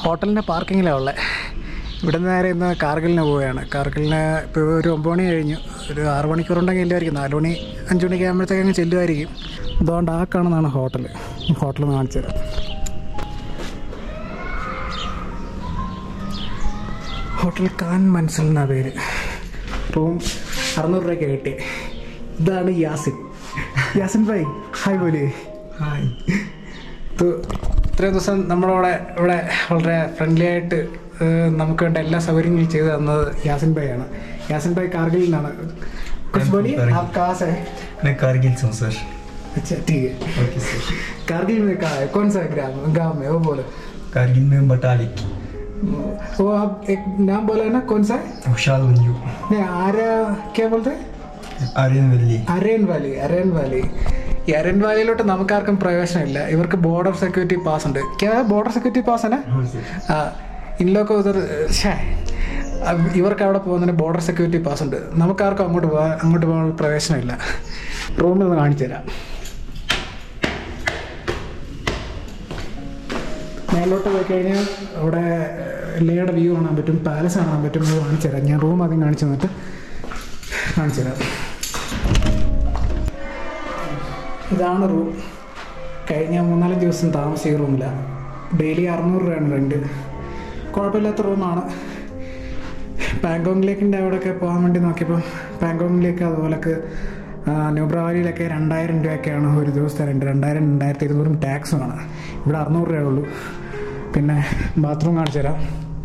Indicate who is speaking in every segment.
Speaker 1: ഹോട്ടലിൻ്റെ പാർക്കിങ്ങിലാണ് ഉള്ളത് ഇവിടെ നിന്ന് നേരെ ഇന്ന് കാർഗിലിന് പോവുകയാണ് കാർഗിലിന് ഇപ്പോൾ ഒരു ഒമ്പത് മണി കഴിഞ്ഞു ഒരു ആറ് മണിക്കൂറുണ്ടെങ്കിൽ ചെല്ലുമായിരിക്കും നാല് മണി അഞ്ച് മണിക്ക് ആകുമ്പോഴത്തേക്ക് അങ്ങ് ചെല്ലുമായിരിക്കും അതുകൊണ്ട് ആ കാണുന്നതാണ് ഹോട്ടൽ ഹോട്ടൽ കാണിച്ചു തരാം ഹോട്ടൽ കാൻ മൻസൽ എന്നാ പേര് റൂം അറുന്നൂറ് രൂപയ്ക്ക് കിട്ടി ഇതാണ് യാസിൻ യാസിൻ ഭായ് ഹായ് പോലെ ഹായ് ഇത്രയും ദിവസം നമ്മളവിടെ ഇവിടെ വളരെ ഫ്രണ്ട്ലി ആയിട്ട് ഏഹ്, നമുക്ക് വേണ്ട എല്ലാ സൗകര്യങ്ങളും ചെയ്തു തന്നത് യാസിൻ ഭായ് ആണ് യാസിൻ ഭായ് കാർഗിലിൽ നിന്നാണ് कुछ बोलिए आप कहाँ से हैं
Speaker 2: मैं कारगिल से हूँ सर
Speaker 1: अच्छा ठीक है
Speaker 2: ओके सर
Speaker 1: कारगिल में कहाँ है कौन सा ग्राम गांव में वो बोलो
Speaker 2: कारगिल में बटालिक
Speaker 1: वो आप एक नाम बोला ना कौन सा है
Speaker 2: खुशहाल मंजू
Speaker 1: नहीं आर्या क्या बोलते हैं
Speaker 2: आर्यन वैली
Speaker 1: അരയൻ വാലി അരയൻ വാലി ഈ അരയൻ വാലിയിലോട്ട് നമുക്കാർക്കും പ്രവേശനമില്ല ഇവർക്ക് ബോർഡർ സെക്യൂരിറ്റി പാസ് ഉണ്ട് ക്യാ ബോർഡർ സെക്യൂരിറ്റി പാസ് ആണ് ആ ഇൻലോക്ക് ഉദർ ഛേ अब ഇവർക്ക് അവിടെ പോകുന്നതിന് ബോർഡർ സെക്യൂരിറ്റി പാസ് ഉണ്ട് നമുക്കാർക്കും അങ്ങോട്ട് പോകാൻ അങ്ങോട്ട് പോകാൻ പ്രവേശനമില്ല റൂമിൽ നിന്ന് കാണിച്ചു തരാം മേലോട്ട് പോയി കഴിഞ്ഞാൽ അവിടെ ലേയുടെ വ്യൂ കാണാൻ പറ്റും പാലസ് കാണാൻ പറ്റും അത് കാണിച്ചു തരാം ഞാൻ റൂം ആദ്യം കാണിച്ചു തന്നിട്ട് കാണിച്ചു തരാം ഇതാണ് റൂം കഴിഞ്ഞ മൂന്നാല് ദിവസം താമസിച്ച ഈ റൂമിലാണ് ഡെയിലി അറുന്നൂറ് രൂപയാണ് റെൻറ്റ് കുഴപ്പമില്ലാത്ത റൂമാണ് പാങ്കോങ്ങിലേക്കിൻ്റെ അവിടെയൊക്കെ പോകാൻ വേണ്ടി നോക്കിയപ്പോൾ പാങ്കോങ്ങിലേക്ക് അതുപോലൊക്കെ ന്യൂബ്രാവാലിയിലൊക്കെ രണ്ടായിരം രൂപയൊക്കെയാണ് ഒരു ദിവസത്തെ രണ്ട് രണ്ടായിരം രണ്ടായിരത്തി ഇരുന്നൂറും ടാക്സുമാണ് ഇവിടെ അറുന്നൂറ് രൂപയേ ഉള്ളൂ പിന്നെ ബാത്റൂം കാണിച്ചു തരാം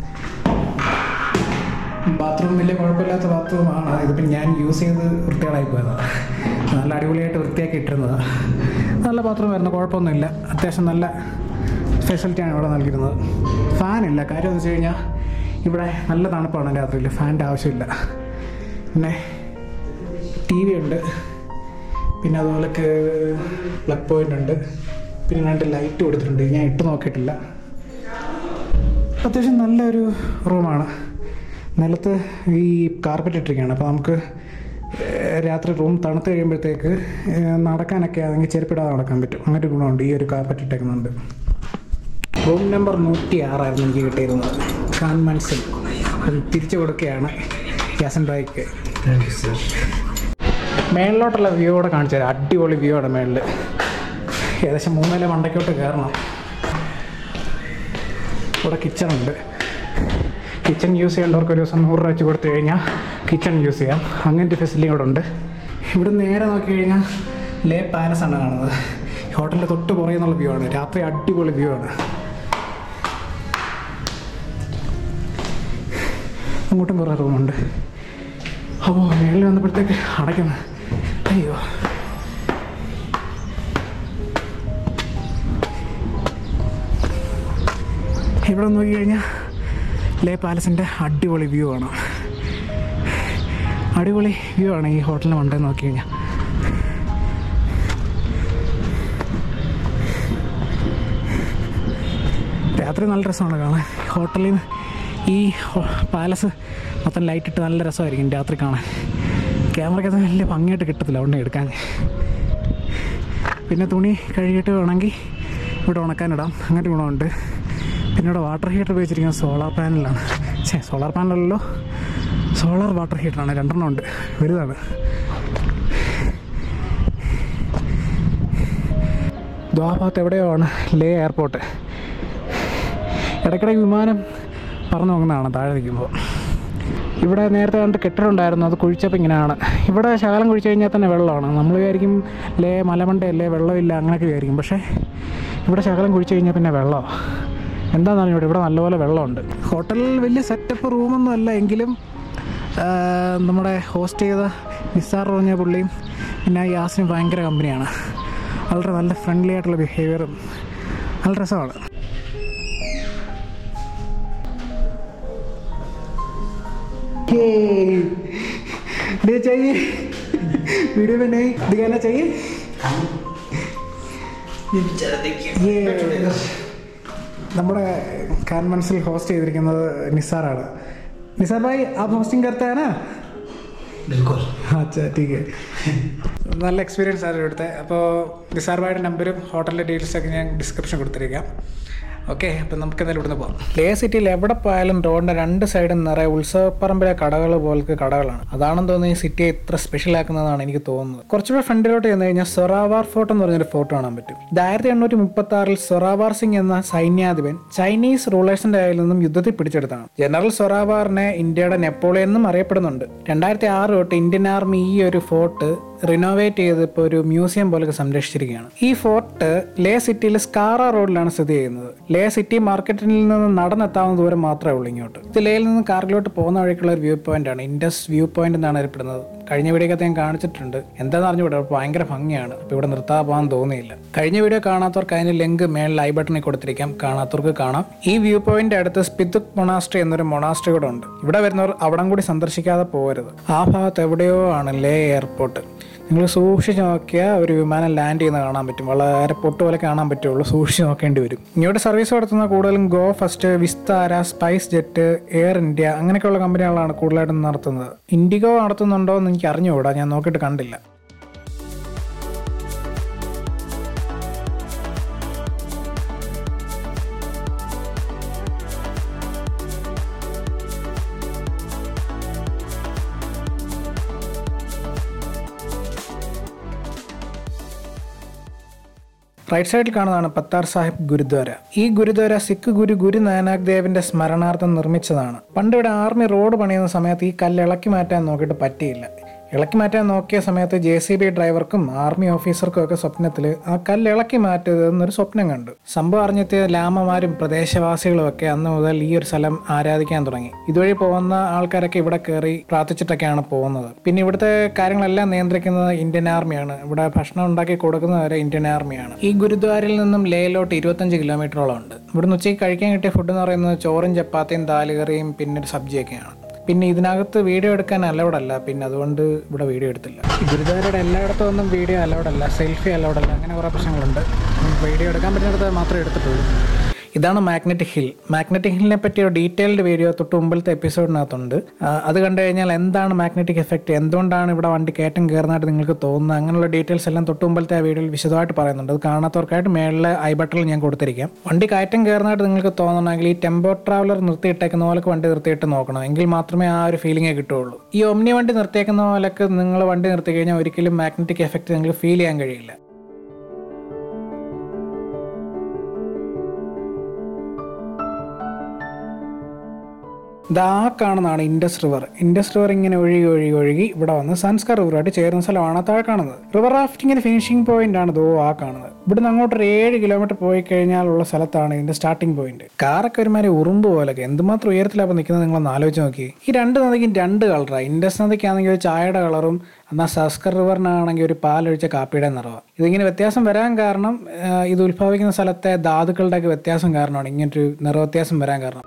Speaker 1: ബാത്റൂം വലിയ കുഴപ്പമില്ലാത്ത ബാത്റൂമാണ് ഇതിപ്പോൾ ഞാൻ യൂസ് ചെയ്ത് വൃത്തികളായി പോയതാണ് നല്ല അടിപൊളിയായിട്ട് വൃത്തിയാക്കി ഇട്ടിരുന്നത് നല്ല ബാത്റൂം ആയിരുന്നു കുഴപ്പമൊന്നുമില്ല അത്യാവശ്യം നല്ല ഫെസിലിറ്റിയാണ് ഇവിടെ നൽകിയിരുന്നത് ഫാനില്ല കാര്യം എന്ന് വെച്ച് കഴിഞ്ഞാൽ ഇവിടെ നല്ല തണുപ്പാണ് രാത്രിയിൽ ഫാനിൻ്റെ ആവശ്യമില്ല പിന്നെ ടി വി ഉണ്ട് പിന്നെ അതുപോലെ പ്ലഗ് പോയിന്റ് ഉണ്ട് പിന്നെ രണ്ട് ലൈറ്റ് കൊടുത്തിട്ടുണ്ട് ഞാൻ ഇട്ട് നോക്കിയിട്ടില്ല അത്യാവശ്യം നല്ലൊരു റൂമാണ് നിലത്ത് ഈ കാർപ്പറ്റ് ഇട്ടിരിക്കുകയാണ് അപ്പോൾ നമുക്ക് ഏഹ്, രാത്രി റൂം തണുത്ത് കഴിയുമ്പോഴത്തേക്ക് ഏഹ്, നടക്കാനൊക്കെ ആണെങ്കിൽ ചെരുപ്പിടാതെ നടക്കാൻ പറ്റും അങ്ങനെ ഒരു ഗുണമുണ്ട് ഈ ഒരു കാർപ്പറ്റ് ഇട്ടേക്കുന്നുണ്ട് റൂം നമ്പർ നൂറ്റി ആറായിരുന്നു എനിക്ക് കിട്ടിയിരുന്നത് ഖാൻ മൻസിൽ അത് തിരിച്ചു കൊടുക്കുകയാണ് യാസൻ ബായിക്ക്
Speaker 2: थैंक यू सर
Speaker 1: മേളിലോട്ടുള്ള വ്യൂ കൂടെ കാണിച്ചു തരാം അടിപൊളി വ്യൂ ആണ് മേളിൽ ഏകദേശം മൂന്നില മണ്ടയ്ക്കോട്ട് കയറണം ഇവിടെ കിച്ചൺ ഉണ്ട് കിച്ചൺ യൂസ് ചെയ്യേണ്ടവർക്ക് ഒരു ദിവസം നൂറ് രൂപ വെച്ച് കൊടുത്തു കഴിഞ്ഞാൽ കിച്ചൺ യൂസ് ചെയ്യാം അങ്ങനത്തെ ഫെസിലിറ്റി ഇവിടെ ഉണ്ട് ഇവിടെ നേരെ നോക്കി കഴിഞ്ഞാൽ ലേ പാലസ് ആണ് കാണുന്നത് ഹോട്ടലിൻ്റെ തൊട്ട് പുറകെ നിന്നുള്ള വ്യൂ ആണ് രാത്രി അടിപൊളി വ്യൂ ആണ് അങ്ങോട്ടും കുറേ റൂമുണ്ട് അപ്പോൾ മേളിൽ വന്നപ്പോഴത്തേക്ക് അടയ്ക്കണം അയ്യോ ഇവിടെ നോക്കി കഴിഞ്ഞാൽ ലേ പാലസിൻ്റെ അടിപൊളി വ്യൂ ആണ് അടിപൊളി വ്യൂ ആണ് ഈ ഹോട്ടലിന് മണ്ടേ നോക്കി കഴിഞ്ഞാൽ രാത്രി നല്ല രസമാണ് കാണാൻ ഹോട്ടലിൽ നിന്ന് ഈ ഹോ- പാലസ് മൊത്തം ലൈറ്റ് ഇട്ട് നല്ല രസമായിരിക്കും രാത്രി കാണാൻ ക്യാമറയ്ക്കത് വലിയ ഭംഗിയായിട്ട് കിട്ടത്തില്ല അവിടെ എടുക്കാൻ പിന്നെ തുണി കഴുകിയിട്ട് വേണമെങ്കിൽ ഇവിടെ ഉണക്കാനിടാം അങ്ങനെ ഗുണമുണ്ട് പിന്നെ ഇവിടെ വാട്ടർ ഹീറ്റർ ഉപയോഗിച്ചിരിക്കുന്നത് സോളാർ പാനലാണ് ഛേ സോളാർ പാനലല്ലോ സോളാർ വാട്ടർ ഹീറ്ററാണ് രണ്ടെണ്ണം ഉണ്ട് വലുതാണ് ദ്വാഭാഗത്ത് എവിടെയോ ആണ് ലേ എയർപോർട്ട് ഇടയ്ക്കിടയ്ക്ക് വിമാനം പറന്നു പോകുന്നതാണ് താഴെ നിൽക്കുമ്പോൾ ഇവിടെ നേരത്തെ കണ്ട് കെട്ടിടം ഉണ്ടായിരുന്നു അത് കുഴിച്ചപ്പോൾ ഇങ്ങനെയാണ് ഇവിടെ ശകലം കുഴിച്ച് കഴിഞ്ഞാൽ തന്നെ വെള്ളമാണ് നമ്മൾ വിചാരിക്കും ലേ മലമണ്ടയല്ലേ വെള്ളമില്ല അങ്ങനെയൊക്കെ വിചാരിക്കും പക്ഷേ ഇവിടെ ശകലം കുഴിച്ച് കഴിഞ്ഞാൽ പിന്നെ വെള്ളമാണ് എന്താണെന്ന് ഇവിടെ ഇവിടെ നല്ലപോലെ വെള്ളമുണ്ട് ഹോട്ടലിൽ വലിയ സെറ്റപ്പ് റൂമൊന്നും അല്ല എങ്കിലും ആ, നമ്മുടെ ഹോസ്റ്റ് ചെയ്ത നിസാർ പറഞ്ഞ പുള്ളിയും പിന്നെ യാസിനും ഭയങ്കര കമ്പനിയാണ് വളരെ നല്ല ഫ്രണ്ട്ലി ആയിട്ടുള്ള ബിഹേവിയറും നല്ല രസമാണ് ये चाहिए वीडियो में नहीं दिखाना चाहिए ये നമ്മുടെ കാൻമൻസിൽ ഹോസ്റ്റ് ചെയ്തിരിക്കുന്നത് നിസാറാണ് നിസാർ ഭായ് ആപ്പ് ഹോസ്റ്റിംഗ് करते हैं ना
Speaker 2: बिल्कुल
Speaker 1: അച്ഛാ ടീക്ക് നല്ല എക്സ്പീരിയൻസ് ആണ് ഇവിടുത്തെ അപ്പോൾ നിസാർ ഭായിയുടെ നമ്പരും ഹോട്ടലിൻ്റെ ഡീറ്റെയിൽസൊക്കെ ഞാൻ ഡിസ്ക്രിപ്ഷൻ കൊടുത്തിരിക്കാം ഓക്കെ അപ്പം നമുക്ക് എന്തായാലും ഇവിടുന്ന് പോകാം ലേ സിറ്റിയിൽ എവിടെ പോയാലും റോഡിൻ്റെ രണ്ട് സൈഡും നിറയെ ഉത്സവപ്പറമ്പിലെ കടകൾ പോലത്തെ കടകളാണ് അതാണെന്ന് തോന്നുന്നു ഈ സിറ്റിയെ ഇത്ര സ്പെഷ്യൽ ആക്കുന്നതാണ് എനിക്ക് തോന്നുന്നത് കുറച്ചുകൂടെ ഫ്രണ്ടിലോട്ട് ചെന്ന് കഴിഞ്ഞാൽ സൊറാവാർ ഫോർട്ട് എന്ന് പറഞ്ഞൊരു ഫോട്ടോ കാണാൻ പറ്റും ഇത് ആയിരത്തി എണ്ണൂറ്റി മുപ്പത്തി ആറിൽ സൊറാവാർ സിംഗ് എന്ന സൈന്യാധിപൻ ചൈനീസ് റൂളേഴ്സിന്റെ കയ്യിൽ നിന്നും യുദ്ധത്തിൽ പിടിച്ചെടുത്താണ് ജനറൽ സൊറാവാറിനെ ഇന്ത്യയുടെ നെപ്പോളിയൻ എന്നും അറിയപ്പെടുന്നുണ്ട് രണ്ടായിരത്തി ആറ് തൊട്ട് ഇന്ത്യൻ ആർമി ഈ ഒരു ഫോർട്ട് റിനോവേറ്റ് ചെയ്ത് ഇപ്പോൾ ഒരു മ്യൂസിയം പോലെ സംരക്ഷിച്ചിരിക്കുകയാണ് ഈ ഫോർട്ട് ലേ സിറ്റിയിൽ സ്കാറ റോഡിലാണ് സ്ഥിതി ചെയ്യുന്നത് ലേ സിറ്റി മാർക്കറ്റിൽ നിന്ന് നടന്നെത്താവുന്ന ദൂരം മാത്രമേ ഉള്ളൂ ഇങ്ങോട്ട് ഇത് ലേയിൽ നിന്ന് കാർഗിലോട്ട് പോകുന്ന വഴിക്കുള്ള ഒരു വ്യൂ പോയിന്റ് ആണ് ഇൻഡസ് വ്യൂ പോയിന്റ് എന്നാണ് അറിയപ്പെടുന്നത് കഴിഞ്ഞ വീഡിയോക്കകത്ത് ഞാൻ കാണിച്ചിട്ടുണ്ട് എന്താണെന്ന് അറിഞ്ഞുകൂടെ ഭയങ്കര ഭംഗിയാണ് അപ്പോൾ ഇവിടെ നിർത്താൻ പോകാൻ തോന്നിയില്ല കഴിഞ്ഞ വീഡിയോ കാണാത്തവർക്ക് അതിന് ലിങ്ക് മേളിൽ ഐ ബട്ടണിൽ കൊടുത്തിരിക്കാം കാണാത്തവർക്ക് കാണാം ഈ വ്യൂ പോയിന്റ് അടുത്ത് സ്പിതുക് മൊണാസ്ട്രി എന്നൊരു മൊണാസ്ട്രി കൂടെ ഉണ്ട് ഇവിടെ വരുന്നവർ അവിടം കൂടി സന്ദർശിക്കാതെ പോകരുത് ആ ഭാഗത്ത് എവിടെയോ ആണ് ലേ എയർപോർട്ട് നിങ്ങൾ സൂക്ഷിച്ച് നോക്കിയാൽ ഒരു വിമാനം ലാൻഡ് ചെയ്യുന്നത് കാണാൻ പറ്റും വളരെ പൊട്ട് പോലെ കാണാൻ പറ്റുള്ളൂ സൂക്ഷിച്ച് നോക്കേണ്ടി വരും ഇങ്ങോട്ട് സർവീസ് നടത്തുന്ന കൂടുതലും Go First Vistara spice jet Air India അങ്ങനെയൊക്കെയുള്ള കമ്പനികളാണ് കൂടുതലായിട്ടും നടത്തുന്നത് ഇൻഡിഗോ നടത്തുന്നുണ്ടോ എന്ന് എനിക്ക് അറിഞ്ഞുകൂടാ ഞാൻ നോക്കിയിട്ട് കണ്ടില്ല റൈറ്റ് സൈഡിൽ കാണുന്നതാണ് പത്താർ സാഹിബ് ഗുരുദ്വാര ഈ ഗുരുദ്വാര സിഖ് ഗുരു ഗുരു നാനാക് ദേവിന്റെ സ്മരണാർത്ഥം നിർമ്മിച്ചതാണ് പണ്ട് ഇവിടെ ആർമി റോഡ് പണിയുന്ന സമയത്ത് ഈ കല്ല് ഇളക്കി മാറ്റാൻ നോക്കിയിട്ട് പറ്റിയില്ല ഇളക്കി മാറ്റാൻ നോക്കിയ സമയത്ത് ജെ സി ബി ഡ്രൈവർക്കും ആർമി ഓഫീസർക്കും ഒക്കെ സ്വപ്നത്തിൽ ആ കല്ല് ഇളക്കി മാറ്റരുത് എന്നൊരു സ്വപ്നം കണ്ടു സംഭവം അറിഞ്ഞെത്തിയ ലാമമാരും പ്രദേശവാസികളും ഒക്കെ അന്ന് മുതൽ ഈ ഒരു സ്ഥലം ആരാധിക്കാൻ തുടങ്ങി ഇതുവഴി പോകുന്ന ആൾക്കാരൊക്കെ ഇവിടെ കയറി പ്രാർത്ഥിച്ചിട്ടൊക്കെയാണ് പോകുന്നത് പിന്നെ ഇവിടുത്തെ കാര്യങ്ങളെല്ലാം നിയന്ത്രിക്കുന്നത് ഇന്ത്യൻ ആർമിയാണ് ഇവിടെ ഭക്ഷണം ഉണ്ടാക്കി കൊടുക്കുന്നവരെ ഇന്ത്യൻ ആർമിയാണ് ഈ ഗുരുദ്വാരയിൽ നിന്നും ലേയിലോട്ട് ഇരുപത്തഞ്ച് കിലോമീറ്ററോളം ഉണ്ട് ഇവിടുന്ന് ഉച്ചയ്ക്ക് കഴിക്കാൻ കിട്ടിയ ഫുഡ് എന്ന് പറയുന്നത് ചോറും ചപ്പാത്തിയും ദാലുകറിയും പിന്നെ ഒരു സബ്ജിയൊക്കെയാണ് പിന്നെ ഇതിനകത്ത് വീഡിയോ എടുക്കാൻ അലൗഡ് അല്ല പിന്നെ അതുകൊണ്ട് ഇവിടെ വീഡിയോ എടുത്തില്ല ഗുരുദ്വാരയുടെ എല്ലായിടത്തും ഒന്നും വീഡിയോ അലൗഡ് അല്ല സെൽഫി അലൗഡ് അല്ല അങ്ങനെ കുറേ പ്രശ്നങ്ങളുണ്ട് വീഡിയോ എടുക്കാൻ പറ്റുന്നിടത്ത് മാത്രമേ എടുത്തിട്ടുള്ളൂ ഇതാണ് മാഗ്നറ്റിക് ഹിൽ മാഗ്നറ്റിക് ഹില്ലിനെ പറ്റി ഒരു ഡീറ്റെയിൽഡ് വീഡിയോ തൊട്ട് മുമ്പിലത്തെ എപ്പിസോഡിനകത്തുണ്ട് ആ, അത് കണ്ടു കഴിഞ്ഞാൽ എന്താണ് മാഗ്നറ്റിക് എഫക്റ്റ് എന്തുകൊണ്ടാണ് ഇവിടെ വണ്ടി കയറ്റം കയറുന്നതായിട്ട് നിങ്ങൾക്ക് തോന്നുന്നത് അങ്ങനെയുള്ള ഡീറ്റെയിൽസ് എല്ലാം തൊട്ട് മുമ്പിലത്തെ ആ വീഡിയോയിൽ വിശദമായിട്ട് പറയുന്നുണ്ട് അത് കാണാത്തവർക്കായിട്ട് മേളിലെ ഐ ബട്ടണിൽ ഞാൻ കൊടുത്തിരിക്കാം വണ്ടി കയറ്റം കയറുന്നതായിട്ട് നിങ്ങൾക്ക് തോന്നണമെങ്കിൽ ഈ ടെമ്പോ ട്രാവലർ നിർത്തിയിട്ടേക്കുന്ന പോലൊക്കെ വണ്ടി നിർത്തിയിട്ട് നോക്കണം എങ്കിൽ മാത്രമേ ആ ഒരു ഫീലിംഗേ കിട്ടുള്ളൂ ഈ ഒമ്നി വണ്ടി നിർത്തിയേക്കുന്ന പോലൊക്കെ നിങ്ങൾ വണ്ടി നിർത്തി കഴിഞ്ഞാൽ ഒരിക്കലും മാഗ്നറ്റിക് എഫക്റ്റ് നിങ്ങൾക്ക് ഫീൽ ചെയ്യാൻ കഴിയില്ല ഇതാ കാണുന്നതാണ് ഇൻഡസ് റിവർ ഇൻഡസ് റിവർ ഇങ്ങനെ ഒഴുകി ഒഴുകി ഒഴുകി ഇവിടെ വന്ന് സൻസ്കർ റിവറായിട്ട് ചേരുന്ന സ്ഥലമാണ് താഴെ കാണുന്നത് റിവർ റാഫ്റ്റിങ്ങിന്റെ ഫിനിഷിംഗ് പോയിന്റ് ആണ് ദോ ആ കാണുന്നത് ഇവിടുന്ന് അങ്ങോട്ട് ഒരു ഏഴ് കിലോമീറ്റർ പോയി കഴിഞ്ഞാലുള്ള സ്ഥലത്താണ് ഇതിന്റെ സ്റ്റാർട്ടിംഗ് പോയിന്റ് കാറൊക്കെ ഒരുമാതിരി ഉറുമ്പ് പോലൊക്കെ എന്തുമാത്രം ഉയരത്തിലാണ് നിൽക്കുന്നത് നിങ്ങളൊന്ന് ആലോചിച്ച് നോക്കി ഈ രണ്ട് നദിക്കും രണ്ട് കളറാണ് ഇൻഡസ് നദിക്കാണെങ്കിൽ ഒരു ചായയുടെ കളറും എന്നാൽ സസ്കർ റിവറിനാണെങ്കിൽ ഒരു പാലൊഴിച്ച കാപ്പിയുടെ നിറവാണ് ഇതിങ്ങനെ വ്യത്യാസം വരാൻ കാരണം ആ, ഇത് ഉത്ഭവിക്കുന്ന സ്ഥലത്തെ ധാതുക്കളുടെയൊക്കെ വ്യത്യാസം കാരണമാണ് ഇങ്ങനൊരു നിറവ്യത്യാസം വരാൻ കാരണം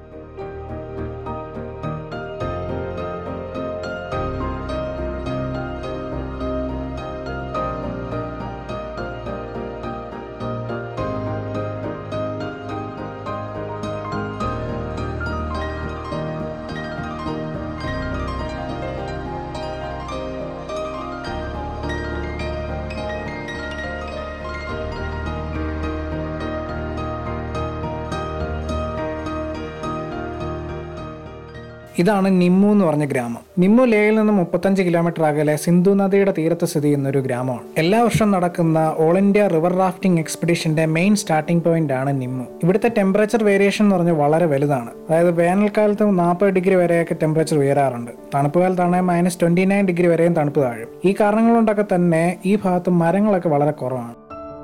Speaker 1: ഇതാണ് നിമ്മു എന്ന് പറഞ്ഞ ഗ്രാമം നിമ്മു ലേയിൽ നിന്ന് മുപ്പത്തഞ്ച് കിലോമീറ്റർ അകലെ സിന്ധു നദിയുടെ തീരത്ത് സ്ഥിതി ചെയ്യുന്ന ഒരു ഗ്രാമമാണ് എല്ലാ വർഷവും നടക്കുന്ന ഓൾ ഇന്ത്യ റിവർ റാഫ്റ്റിംഗ് എക്സ്പെഡിഷന്റെ മെയിൻ സ്റ്റാർട്ടിംഗ് പോയിന്റ് ആണ് നിമ്മു ഇവിടുത്തെ ടെമ്പറേച്ചർ വേരിയേഷൻ എന്ന് പറഞ്ഞാൽ വളരെ വലുതാണ് അതായത് വേനൽക്കാലത്ത് നാൽപ്പത് ഡിഗ്രി വരെയൊക്കെ ടെമ്പറേച്ചർ ഉയരാറുണ്ട് തണുപ്പ് കാലത്താണെങ്കിൽ മൈനസ് ട്വന്റി നയൻ ഡിഗ്രി വരെയും തണുപ്പ് താഴും ഈ കാരണങ്ങൾ കൊണ്ടൊക്കെ തന്നെ ഈ ഭാഗത്ത് മരങ്ങളൊക്കെ വളരെ കുറവാണ്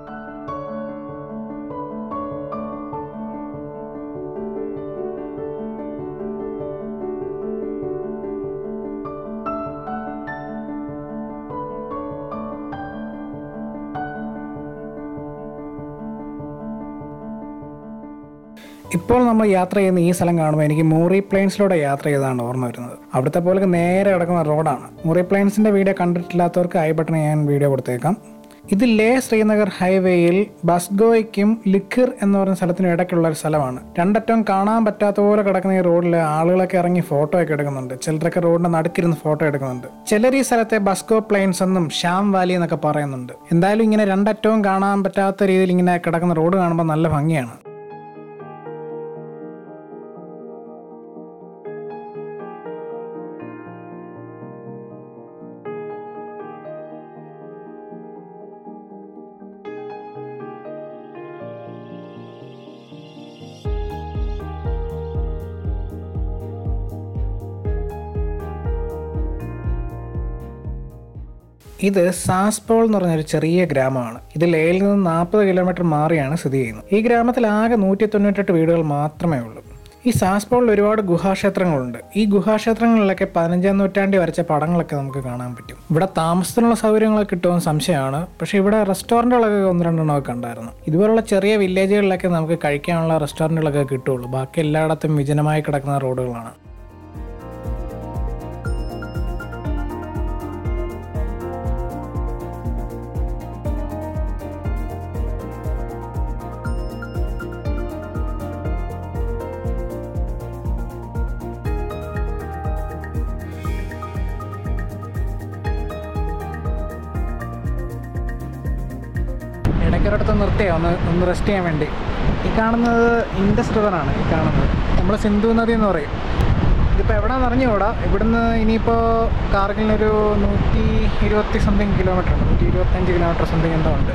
Speaker 1: ഇപ്പോൾ നമ്മൾ യാത്ര ചെയ്യുന്ന ഈ സ്ഥലം കാണുമ്പോൾ എനിക്ക് മൂറി പ്ലെയിൻസിലൂടെ യാത്ര ചെയ്താണ് ഓർമ്മ വരുന്നത് അവിടുത്തെ പോലെ നേരെ കിടക്കുന്ന റോഡാണ് മൂറി പ്ലെയിൻസിന്റെ വീഡിയോ കണ്ടിട്ടില്ലാത്തവർക്ക് ഐ ബട്ടൺ ഞാൻ വീഡിയോ കൊടുത്തേക്കാം ഇത് ലേ ശ്രീനഗർ ഹൈവേയിൽ ബസ്ഗോയ്ക്കും ലിഖിർ എന്ന് പറയുന്ന സ്ഥലത്തിനും ഇടയ്ക്കുള്ള ഒരു സ്ഥലമാണ് രണ്ടറ്റവും കാണാൻ പറ്റാത്ത പോലെ കിടക്കുന്ന ഈ റോഡിൽ ആളുകളൊക്കെ ഇറങ്ങി ഫോട്ടോ ഒക്കെ എടുക്കുന്നുണ്ട് ചിലരൊക്കെ റോഡിന്റെ നടുക്കിരുന്ന് ഫോട്ടോ എടുക്കുന്നുണ്ട് ചിലർ ഈ സ്ഥലത്തെ ബസ്കോ പ്ലെയിൻസ് എന്നും ശ്യാം വാലി എന്നൊക്കെ പറയുന്നുണ്ട് എന്തായാലും ഇങ്ങനെ രണ്ടറ്റവും കാണാൻ പറ്റാത്ത രീതിയിൽ ഇങ്ങനെ കിടക്കുന്ന റോഡ് കാണുമ്പോൾ നല്ല ഭംഗിയാണ് ഇത് സാസ്പോൾ എന്ന് പറഞ്ഞൊരു ചെറിയ ഗ്രാമമാണ് ഇത് ലേയിൽ നിന്ന് നാൽപ്പത് കിലോമീറ്റർ മാറിയാണ് സ്ഥിതി ചെയ്യുന്നത് ഈ ഗ്രാമത്തിൽ ആകെ നൂറ്റി തൊണ്ണൂറ്റെട്ട് വീടുകൾ മാത്രമേ ഉള്ളൂ ഈ സാസ്പോളിൽ ഒരുപാട് ഗുഹാക്ഷേത്രങ്ങളുണ്ട് ഈ ഗുഹാക്ഷേത്രങ്ങളിലൊക്കെ പതിനഞ്ചാം നൂറ്റാണ്ടിൽ വരച്ച പടങ്ങളൊക്കെ നമുക്ക് കാണാൻ പറ്റും ഇവിടെ താമസത്തിനുള്ള സൗകര്യങ്ങളൊക്കെ കിട്ടുമെന്ന് സംശയമാണ് പക്ഷേ ഇവിടെ റെസ്റ്റോറൻറ്റുകളൊക്കെ ഒന്ന് രണ്ടെണ്ണമൊക്കെ കണ്ടായിരുന്നു ഇതുപോലുള്ള ചെറിയ വില്ലേജുകളിലൊക്കെ നമുക്ക് കഴിക്കാനുള്ള റെസ്റ്റോറൻറ്റുകളൊക്കെ കിട്ടുള്ളൂ ബാക്കി എല്ലായിടത്തും വിജനമായി കിടക്കുന്ന റോഡുകളാണ് ഇടയ്ക്കൊരിടത്ത് നിർത്തിയാ ഒന്ന് ഒന്ന് റെസ്റ്റ് ചെയ്യാൻ വേണ്ടി ഈ കാണുന്നത് ഇൻഡസ് റിവറാണ് ഈ കാണുന്നത് നമ്മൾ സിന്ധു നദി എന്ന് പറയും ഇതിപ്പോൾ എവിടെയാണെന്ന് അറിഞ്ഞുകൂടാ ഇവിടുന്ന് ഇനിയിപ്പോൾ കാർഗിലിനൊരു നൂറ്റി ഇരുപത്തി സംതിങ് കിലോമീറ്റർ ഉണ്ട് നൂറ്റി ഇരുപത്തഞ്ച് കിലോമീറ്റർ സംതിങ് എന്തോ ഉണ്ട്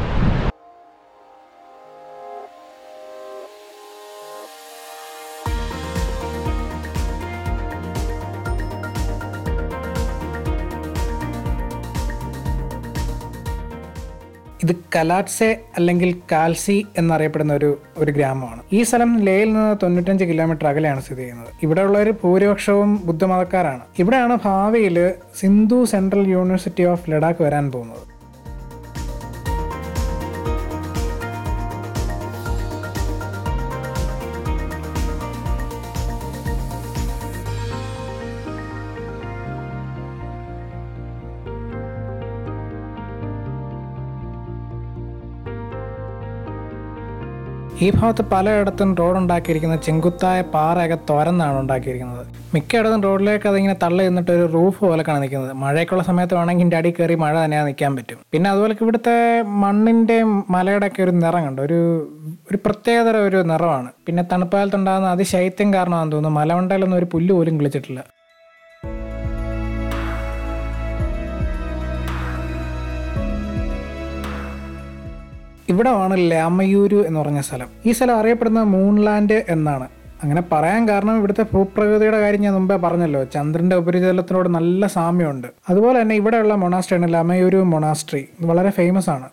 Speaker 1: ഇത് കലാറ്റ്സെ അല്ലെങ്കിൽ കാൽസി എന്നറിയപ്പെടുന്ന ഒരു ഒരു ഗ്രാമമാണ് ഈ സ്ഥലം ലേയിൽ നിന്ന് തൊണ്ണൂറ്റഞ്ച് കിലോമീറ്റർ അകലെയാണ് സ്ഥിതി ചെയ്യുന്നത് ഇവിടെയുള്ളവർ ഭൂരിപക്ഷവും ബുദ്ധമതക്കാരാണ് ഇവിടെയാണ് ഭാവിയിൽ Sindhu central university of Ladakh വരാൻ പോകുന്നത് ഈ ഭാഗത്ത് പലയിടത്തും റോഡ് ഉണ്ടാക്കിയിരിക്കുന്നത് ചെങ്കുത്തായ പാറയൊക്കെ തുരന്നാണ് ഉണ്ടാക്കിയിരിക്കുന്നത് മിക്കയിടത്തും റോഡിലേക്ക് അതിങ്ങനെ തള്ളി നിന്നിട്ട് ഒരു റൂഫ് പോലെക്കാണ് നിൽക്കുന്നത് മഴയൊക്കെയുള്ള സമയത്ത് വേണമെങ്കിൽ ഇതിൻ്റെ അടി കയറി മഴ തന്നെ നിൽക്കാൻ പറ്റും പിന്നെ അതുപോലെ ഇവിടുത്തെ മണ്ണിൻ്റെയും മലയുടെ ഒക്കെ ഒരു നിറം കണ്ടു ഒരു ഒരു പ്രത്യേകതര ഒരു നിറമാണ് പിന്നെ തണുപ്പാലത്തുണ്ടാകുന്ന അതിശൈത്യം കാരണമാണെന്ന് തോന്നുന്നു മലമണ്ടയിലൊന്നും ഒരു പുല്ല് പോലും കിളിച്ചിട്ടില്ല ഇവിടെ ആണ് ലാമയൂരു എന്ന് പറഞ്ഞ സ്ഥലം ഈ സ്ഥലം അറിയപ്പെടുന്നത് മൂൺലാൻഡ് എന്നാണ് അങ്ങനെ പറയാൻ കാരണം ഇവിടുത്തെ ഭൂപ്രകൃതിയുടെ കാര്യം ഞാൻ മുമ്പേ പറഞ്ഞല്ലോ ചന്ദ്രന്റെ ഉപരിതലത്തിനോട് നല്ല സാമ്യമുണ്ട് അതുപോലെ തന്നെ ഇവിടെയുള്ള മൊണാസ്ട്രിയാണ് ലമയൂരു മൊണാസ്ട്രി ഇത് വളരെ ഫേമസ് ആണ്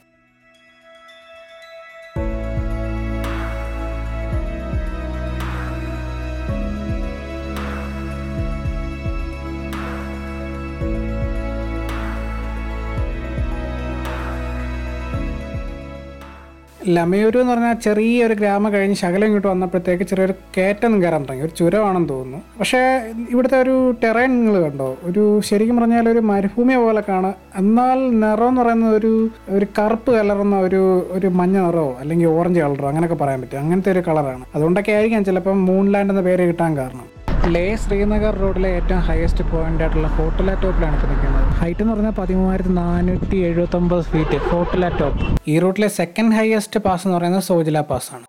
Speaker 1: ലമയൂരു എന്ന് പറഞ്ഞാൽ ചെറിയൊരു ഗ്രാമം കഴിഞ്ഞ് ശകലം ഇങ്ങോട്ട് വന്നപ്പോഴത്തേക്ക് ചെറിയൊരു കയറ്റം കയറാൻ തുടങ്ങി ഒരു ചുരമാണെന്ന് തോന്നുന്നു പക്ഷേ ഇവിടുത്തെ ഒരു ടെറൈൻ നിങ്ങൾ കണ്ടോ ഒരു ശരിക്കും പറഞ്ഞാൽ ഒരു മരുഭൂമി പോലെ കാണാം എന്നാൽ നിറം എന്ന് പറയുന്നത് ഒരു ഒരു കറുപ്പ് കലർന്ന ഒരു ഒരു മഞ്ഞ നിറമോ അല്ലെങ്കിൽ ഓറഞ്ച് കളറോ അങ്ങനെയൊക്കെ പറയാൻ പറ്റും അങ്ങനത്തെ ഒരു കളറാണ് അതുകൊണ്ടൊക്കെ ആയിരിക്കാം ചിലപ്പം മൂൺലാൻഡ് എന്ന പേര് കിട്ടാൻ കാരണം ലേ ശ്രീനഗർ റോഡിലെ ഏറ്റവും ഹയസ്റ്റ് പോയിന്റ് ആയിട്ടുള്ള ഫോർട്ടില ടോപ്പിലാണ് ഇപ്പോൾ നിൽക്കുന്നത് ഹൈറ്റ് എന്ന് പറഞ്ഞാൽ പതിമൂവായിരത്തി നാനൂറ്റി എഴുപത്തൊമ്പത് ഫീറ്റ് ഫോർട്ടില ടോപ്പ് ഈ റൂട്ടിലെ സെക്കൻഡ് ഹയസ്റ്റ് പാസ് എന്ന് പറയുന്നത് സോജില പാസ് ആണ്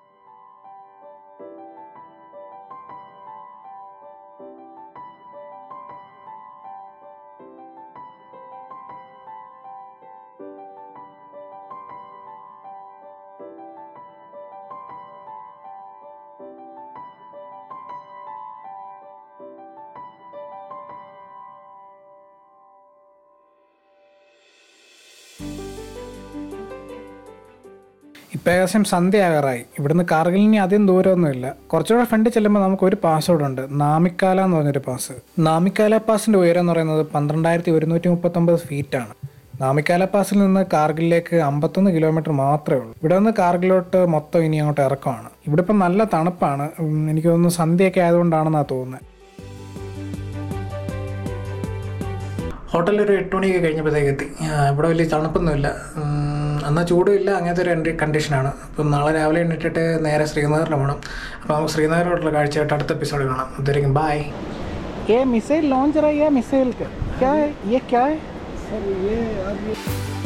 Speaker 1: ഇപ്പം ഏകദേശം സന്ധ്യയാകാറായി ഇവിടുന്ന് കാർഗിലിനി അധികം ദൂരമൊന്നുമില്ല കുറച്ചുകൂടെ ഫ്രണ്ട് ചെല്ലുമ്പോൾ നമുക്ക് ഒരു പാസ്വേഡ് ഉണ്ട് നാമിക്കാല എന്ന് പറഞ്ഞൊരു പാസ് നാമിക്കാല പാസിന്റെ ഉയരം എന്ന് പറയുന്നത് പന്ത്രണ്ടായിരത്തി ഒരുന്നൂറ്റി മുപ്പത്തൊമ്പത് ഫീറ്റ് ആണ് നാമിക്കാല പാസിൽ നിന്ന് കാർഗിലിലേക്ക് അമ്പത്തൊന്ന് കിലോമീറ്റർ മാത്രമേ ഉള്ളൂ ഇവിടെ നിന്ന് കാർഗിലോട്ട് മൊത്തം ഇനി അങ്ങോട്ട് ഇറക്കമാണ് ഇവിടെ ഇപ്പം നല്ല തണുപ്പാണ് ഉം, എനിക്ക് തോന്നുന്നു സന്ധ്യയൊക്കെ ആയതുകൊണ്ടാണെന്നാണ് തോന്നുന്നത് ഹോട്ടലിൽ ഒരു എട്ട് മണിയൊക്കെ കഴിഞ്ഞപ്പോഴത്തേക്ക് എത്തി ആ, ഇവിടെ വലിയ തണുപ്പൊന്നുമില്ല ഉം, എന്നാൽ ചൂടുമില്ല അങ്ങനത്തെ ഒരു എൻ്റെ കണ്ടീഷനാണ് അപ്പം നാളെ രാവിലെ എണ്ണിട്ടിട്ട് നേരെ ശ്രീനഗറിൽ പോകണം അപ്പോൾ നമുക്ക് ശ്രീനഗറിലോട്ടുള്ള കാഴ്ചയായിട്ട് അടുത്ത എപ്പിസോഡ് കാണാം അതുവരെയും ബായ് ये मिसाइल लॉन्च रहा है या मिसाइल का क्या है ये क्या है
Speaker 2: सर ये अभी